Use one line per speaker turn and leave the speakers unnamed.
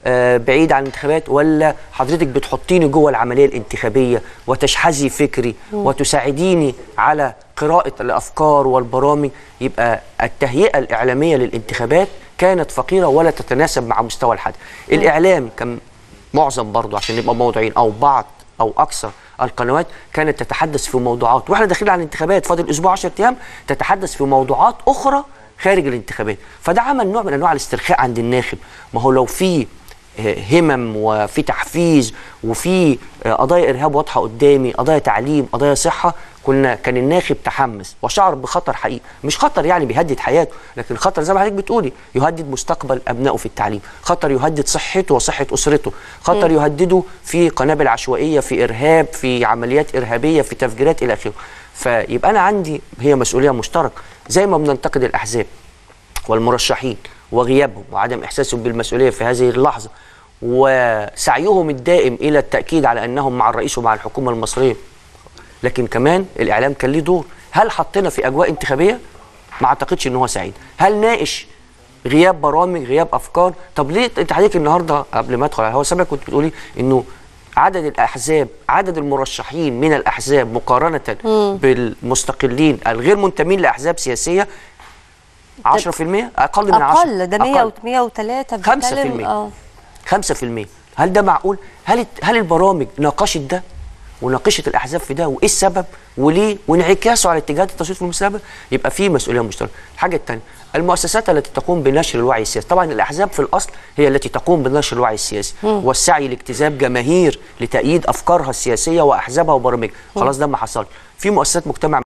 آه، بعيد عن الانتخابات ولا حضرتك بتحطيني جوه العمليه الانتخابيه وتشحذي فكري وتساعديني على قراءه الافكار والبرامج يبقى التهيئه الاعلاميه للانتخابات كانت فقيره ولا تتناسب مع مستوى الحدث الاعلام كان معظم برضه عشان نبقى موضوعين او بعض او اكثر القنوات كانت تتحدث في موضوعات واحنا داخلين على الانتخابات فاضل اسبوع 10 ايام تتحدث في موضوعات اخرى خارج الانتخابات فده عمل نوع من انواع الاسترخاء عند الناخب ما هو لو في آه، همم وفي تحفيز وفي آه، قضايا ارهاب واضحه قدامي قضايا تعليم قضايا صحه كنا كان الناخب تحمس وشعر بخطر حقيقي مش خطر يعني بيهدد حياته لكن خطر زي ما حضرتك بتقولي يهدد مستقبل ابنائه في التعليم خطر يهدد صحته وصحه اسرته خطر يهدده في قنابل عشوائيه في ارهاب في عمليات ارهابيه في تفجيرات الى اخره فيبقى انا عندي هي مسؤوليه مشتركه زي ما بننتقد الاحزاب والمرشحين وغيابهم وعدم احساسهم بالمسؤوليه في هذه اللحظه وسعيهم الدائم الى التاكيد على انهم مع الرئيس ومع الحكومه المصريه لكن كمان الاعلام كان ليه دور هل حطينا في اجواء انتخابيه ما اعتقدش ان هو سعيد هل ناقش غياب برامج غياب افكار طب ليه انت حضرتك النهارده قبل ما ادخل على الهوا سامع كنت بتقولي انه عدد الاحزاب عدد المرشحين من الاحزاب مقارنه بالمستقلين الغير منتمين لاحزاب سياسيه 10% اقل من 10
اقل ده 100 و 103 بتتكلم
5%.
اه
5% هل ده معقول؟ هل هل البرامج ناقشت ده؟ وناقشت الاحزاب في ده وايه السبب وليه وانعكاسه على اتجاهات التصويت في المستقبل يبقى في مسؤوليه مشتركه. الحاجه الثانيه المؤسسات التي تقوم بنشر الوعي السياسي، طبعا الاحزاب في الاصل هي التي تقوم بنشر الوعي السياسي والسعي لاجتذاب جماهير لتأييد افكارها السياسيه واحزابها وبرامجها، خلاص ده ما حصلش. في مؤسسات مجتمع